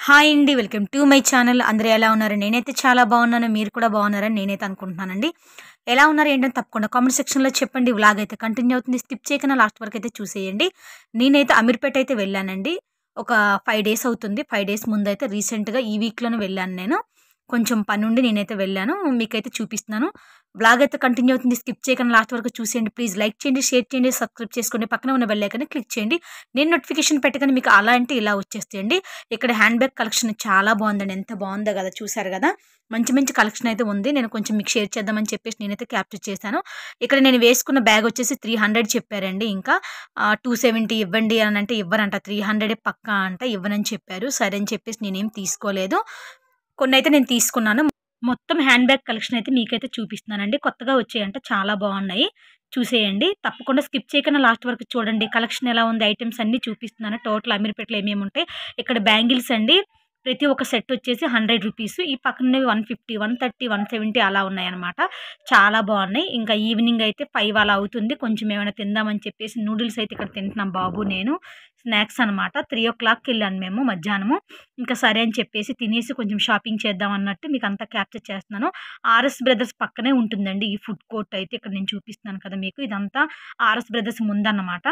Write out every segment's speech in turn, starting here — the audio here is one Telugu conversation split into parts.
హాయ్ అండి వెల్కమ్ టు మై ఛానల్ అందరూ ఎలా ఉన్నారు నేనైతే చాలా బాగున్నాను మీరు కూడా బాగున్నారని నేనైతే అనుకుంటున్నానండి ఎలా ఉన్నారు ఏంటని తప్పకుండా కామెంట్ సెక్షన్లో చెప్పండి వ్లాగ్ అయితే కంటిన్యూ అవుతుంది స్కిప్ చేయకుండా లాస్ట్ వరకు అయితే చూసేయండి నేనైతే అమీర్పేట అయితే వెళ్ళానండి ఒక ఫైవ్ డేస్ అవుతుంది ఫైవ్ డేస్ ముందు అయితే రీసెంట్గా ఈ వీక్లోనే వెళ్ళాను నేను కొంచెం పని ఉండి నేనైతే వెళ్ళాను మీకైతే చూపిస్తున్నాను బ్లాగ్ అయితే కంటిన్యూ అవుతుంది స్కిప్ చేయకుండా లాస్ట్ వరకు చూసేయండి ప్లీజ్ లైక్ చేయండి షేర్ చేయండి సబ్స్క్రైబ్ చేసుకోండి పక్కన ఉన్న బెల్ ఐకాన్ని క్లిక్ చేయండి నేను నోటిఫికేషన్ పెట్టగానే మీకు అలా అంటే ఇలా వచ్చేస్తాయండి ఇక్కడ హ్యాండ్ బ్యాగ్ కలెక్షన్ చాలా బాగుందండి ఎంత బాగుందో కదా చూసారు కదా మంచి మంచి కలెక్షన్ అయితే ఉంది నేను కొంచెం మీకు షేర్ చేద్దామని చెప్పేసి నేనైతే క్యాప్చర్ చేశాను ఇక్కడ నేను వేసుకున్న బ్యాగ్ వచ్చేసి త్రీ హండ్రెడ్ చెప్పారండి ఇంకా టూ సెవెంటీ ఇవ్వండి అని అంటే ఇవ్వరంట త్రీ హండ్రెడే పక్కా అంట ఇవ్వనని చెప్పారు సరే అని చెప్పేసి నేనేం తీసుకోలేదు కొన్ని అయితే నేను తీసుకున్నాను మొత్తం హ్యాండ్ బ్యాగ్ కలెక్షన్ అయితే మీకైతే చూపిస్తున్నానండి కొత్తగా వచ్చాయంట చాలా బాగున్నాయి చూసేయండి తప్పకుండా స్కిప్ చేయకుండా లాస్ట్ వరకు చూడండి కలెక్షన్ ఎలా ఉంది ఐటమ్స్ అన్నీ చూపిస్తున్నాను టోటల్ అమీర్పేటలో ఏమేమి ఉంటాయి ఇక్కడ బ్యాంగిల్స్ అండి ప్రతి ఒక్క సెట్ వచ్చేసి హండ్రెడ్ రూపీస్ ఈ పక్కనవి one fifty one thirty one seventy అలా ఉన్నాయన్నమాట చాలా బాగున్నాయి ఇంకా ఈవినింగ్ అయితే ఫైవ్ అలా అవుతుంది కొంచెం ఏమైనా తిందామని చెప్పేసి నూడిల్స్ అయితే ఇక్కడ తింటున్నాం బాబు నేను స్నాక్స్ అనమాట త్రీ ఓ క్లాక్కి వెళ్ళాను మేము మధ్యాహ్నము ఇంకా సరే అని చెప్పేసి తినేసి కొంచెం షాపింగ్ చేద్దాం అన్నట్టు మీకు అంతా క్యాప్చర్ చేస్తున్నాను ఆర్ఎస్ బ్రదర్స్ పక్కనే ఉంటుందండి ఈ ఫుడ్ కోర్ట్ అయితే ఇక్కడ నేను చూపిస్తున్నాను కదా మీకు ఇదంతా ఆర్ఎస్ బ్రదర్స్ ముందన్నమాట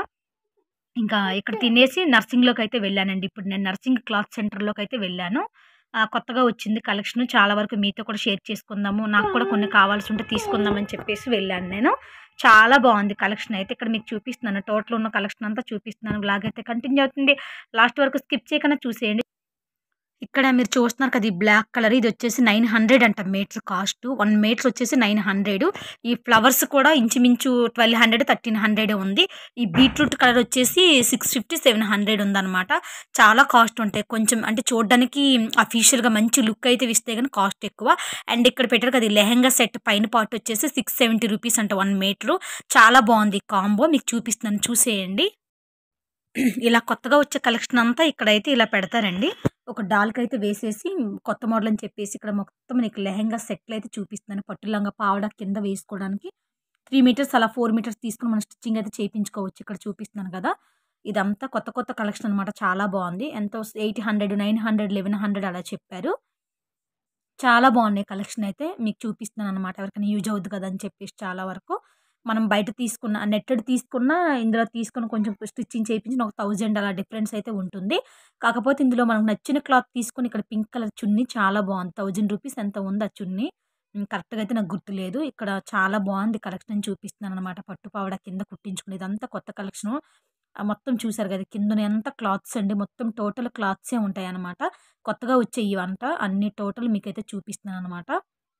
ఇంకా ఇక్కడ తినేసి నర్సింగ్లోకి అయితే వెళ్ళానండి ఇప్పుడు నేను నర్సింగ్ క్లాత్ సెంటర్లోకి అయితే వెళ్ళాను ఆ, కొత్తగా వచ్చింది కలెక్షన్ చాలా వరకు మీతో కూడా షేర్ చేసుకుందాము నాకు కూడా కొన్ని కావాల్సి ఉంటే తీసుకుందామని చెప్పేసి వెళ్ళాను నేను చాలా బాగుంది కలెక్షన్ అయితే ఇక్కడ మీకు చూపిస్తున్నాను టోటల్ ఉన్న కలెక్షన్ అంతా చూపిస్తున్నాను బ్లాగ్ అయితే కంటిన్యూ అవుతుంది లాస్ట్ వరకు స్కిప్ చేయకుండా చూసేయండి ఇక్కడ మీరు చూస్తున్నారు కదా ఈ బ్లాక్ కలర్ ఇది వచ్చేసి నైన్ హండ్రెడ్ అంట మీటర్ కాస్ట్ వన్ మీటర్ వచ్చేసి నైన్ హండ్రెడ్ ఈ ఫ్లవర్స్ కూడా ఇంచుమించు ట్వెల్వ్ హండ్రెడ్ థర్టీన్ హండ్రెడ్ ఉంది ఈ బీట్రూట్ కలర్ వచ్చేసి సిక్స్ ఫిఫ్టీ సెవెన్ హండ్రెడ్ ఉందన్నమాట చాలా కాస్ట్ ఉంటాయి కొంచెం అంటే చూడడానికి అఫీషియల్గా మంచి లుక్ అయితే ఇస్తే కానీ కాస్ట్ ఎక్కువ అండ్ ఇక్కడ పెట్టారు కదా ఈ లెహంగా సెట్ పైన పార్ట్ వచ్చేసి సిక్స్ సెవెంటీ రూపీస్ అంట వన్ మీటరు చాలా బాగుంది కాంబో మీకు చూపిస్తున్నాను చూసేయండి ఇలా కొత్తగా వచ్చే కలెక్షన్ అంతా ఇక్కడైతే ఇలా పెడతారండి ఒక డాల్కి అయితే వేసేసి కొత్త మోడల్ అని చెప్పేసి ఇక్కడ మొత్తం నీకు లెహంగా సెట్లు అయితే చూపిస్తున్నాను పట్టులంగా పావడ కింద వేసుకోవడానికి త్రీ మీటర్స్ అలా ఫోర్ మీటర్స్ తీసుకుని మనం స్టిచ్చింగ్ అయితే చేయించుకోవచ్చు ఇక్కడ చూపిస్తున్నాను కదా ఇదంతా కొత్త కొత్త కలెక్షన్ అనమాట చాలా బాగుంది ఎంతో eight hundred nine hundred eleven hundred అలా చెప్పారు చాలా బాగున్నాయి కలెక్షన్ అయితే మీకు చూపిస్తున్నాను అనమాట ఎవరికైనా యూజ్ అవుద్ది కదా అని చెప్పేసి చాలా వరకు మనం బయట తీసుకున్న నెట్టెడ్ తీసుకున్న ఇందులో తీసుకుని కొంచెం స్టిచ్చింగ్ చేయించిన ఒక థౌజండ్ అలా డిఫరెన్స్ అయితే ఉంటుంది కాకపోతే ఇందులో మనకు నచ్చిన క్లాత్ తీసుకుని ఇక్కడ పింక్ కలర్ చున్నీ చాలా బాగుంది థౌజండ్ రూపీస్ ఎంత ఉంది ఆ చున్నీ ఉమ్, కరెక్ట్గా అయితే నాకు గుర్తులేదు ఇక్కడ చాలా బాగుంది కలెక్షన్ చూపిస్తున్నాను అనమాట పట్టు పావడ కింద కుట్టించుకునేది అంతా కొత్త కలెక్షన్ మొత్తం చూసారు కదా కింద ఎంత క్లాత్స్ అండి మొత్తం టోటల్ క్లాత్సే ఉంటాయి అనమాట కొత్తగా వచ్చే ఇవంట అన్ని టోటల్ మీకైతే చూపిస్తున్నాను అనమాట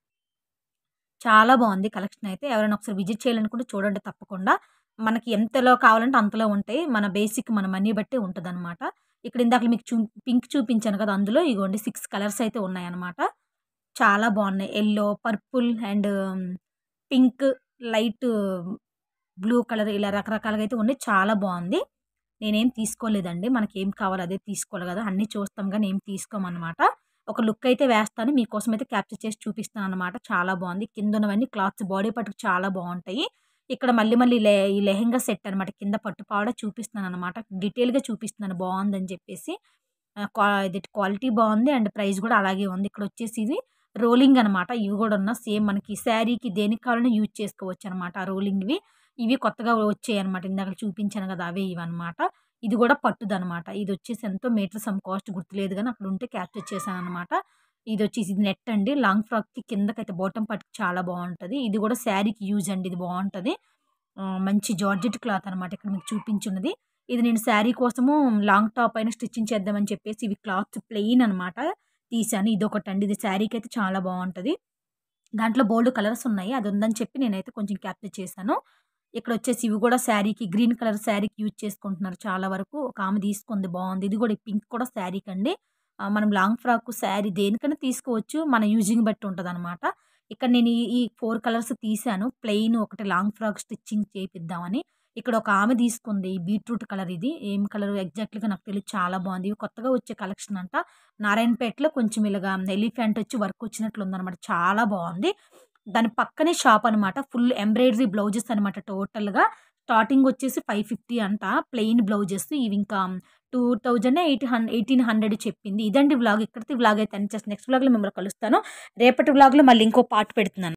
చాలా బాగుంది కలెక్షన్ అయితే ఎవరైనా ఒకసారి విజిట్ చేయాలనుకుంటే చూడండి తప్పకుండా మనకి ఎంతలో కావాలంటే అంతలో ఉంటాయి మన బేసిక్ మన మనీ బట్టి ఉంటుంది అనమాట ఇక్కడ ఇందాక మీకు చూ పింక్ చూపించాను కదా అందులో ఇగోండి సిక్స్ కలర్స్ అయితే ఉన్నాయన్నమాట చాలా బాగున్నాయి yellow purple and pink light blue colour ఇలా రకరకాలుగా అయితే ఉన్నాయి చాలా బాగుంది నేనేం తీసుకోలేదండి మనకి ఏం కావాలో అదే తీసుకోవాలి కదా అన్నీ చూస్తాం కానీ ఏం తీసుకోమన్నమాట ఒక లుక్ అయితే వేస్తాను మీకోసం అయితే క్యాప్చర్ చేసి చూపిస్తాను అనమాట చాలా బాగుంది కింద ఉన్నవన్నీ క్లాత్స్ బాడీ పట్టుకు చాలా బాగుంటాయి ఇక్కడ మళ్ళీ మళ్ళీ లే ఈ లెహంగా సెట్ అనమాట కింద పట్టు పావడ చూపిస్తున్నాను అనమాట డీటెయిల్గా చూపిస్తున్నాను బాగుందని చెప్పేసి ఆ, క్వా- ఇది క్వాలిటీ బాగుంది అండ్ ప్రైస్ కూడా అలాగే ఉంది ఇక్కడ వచ్చేసి ఇది రోలింగ్ అనమాట ఇవి కూడా ఉన్న సేమ్ మనకి శారీకి దేనికి కావాలన్నా యూజ్ చేసుకోవచ్చు అనమాట ఆ రోలింగ్వి ఇవి కొత్తగా వచ్చాయి అనమాట ఇందాక చూపించాను కదా అవే ఇవి అనమాట ఇది కూడా పట్టుది అనమాట ఇది వచ్చేసి ఎంతో మీటర్ సమ్ కాస్ట్ గుర్తులేదు కానీ అక్కడ ఉంటే క్యాప్చర్ చేశాను అనమాట ఇది వచ్చేసి ఇది నెట్ అండి లాంగ్ ఫ్రాక్కి కిందకైతే బాటమ్ పట్టుకు చాలా బాగుంటుంది ఇది కూడా శారీకి యూజ్ అండి ఇది బాగుంటుంది ఆ, మంచి జార్జెట్ క్లాత్ అనమాట ఇక్కడ మీకు చూపించున్నది ఇది నేను శారీ కోసము లాంగ్ టాప్ అయినా స్టిచ్చింగ్ చేద్దామని చెప్పేసి ఇవి క్లాత్ ప్లెయిన్ అనమాట తీసాను ఇది ఒకటి అండి ఇది శారీకి అయితే చాలా బాగుంటుంది దాంట్లో బోల్డ్ కలర్స్ ఉన్నాయి అది ఉందని చెప్పి నేనైతే కొంచెం క్యాప్చర్ చేశాను ఇక్కడ వచ్చేసి ఇవి కూడా శారీకి గ్రీన్ కలర్ శారీకి యూజ్ చేసుకుంటున్నారు చాలా వరకు ఒక ఆమె తీసుకుంది బాగుంది ఇది కూడా పింక్ కూడా శారీకి అండి ఆ, మనం లాంగ్ ఫ్రాక్ శారీ దేనికైనా తీసుకోవచ్చు మన యూజింగ్ బట్టి ఉంటుంది అనమాట ఇక్కడ నేను ఈ ఈ ఫోర్ కలర్స్ తీసాను ప్లెయిన్ ఒకటి లాంగ్ ఫ్రాక్ స్టిచ్చింగ్ చేపిద్దామని ఇక్కడ ఒక ఆమె తీసుకుంది ఈ బీట్రూట్ కలర్ ఇది ఏం కలర్ ఎగ్జాక్ట్లీగా నాకు తెలియదు చాలా బాగుంది ఇవి కొత్తగా వచ్చే కలెక్షన్ అంట నారాయణపేటలో కొంచెం ఇలాగా ఎలిఫెంట్ వచ్చి వర్క్ వచ్చినట్లు ఉందన్నమాట చాలా బాగుంది దాని పక్కనే షాప్ అనమాట ఫుల్ ఎంబ్రాయిడరీ బ్లౌజెస్ అనమాట టోటల్గా స్టార్టింగ్ వచ్చేసి ఫైవ్ ఫిఫ్టీ అంట ప్లెయిన్ బ్లౌజెస్ ఇవి ఇంకా two thousand eight hundred eighteen hundred చెప్పింది ఇదండి వ్లాగ్ ఇక్కడితో వ్లాగ్ అయితే నెక్స్ట్ వ్లాగ్లో మిమ్మల్ని కలుస్తాను రేపటి వ్లాగ్లో మళ్ళీ ఇంకో పార్ట్ పెడుతున్నాను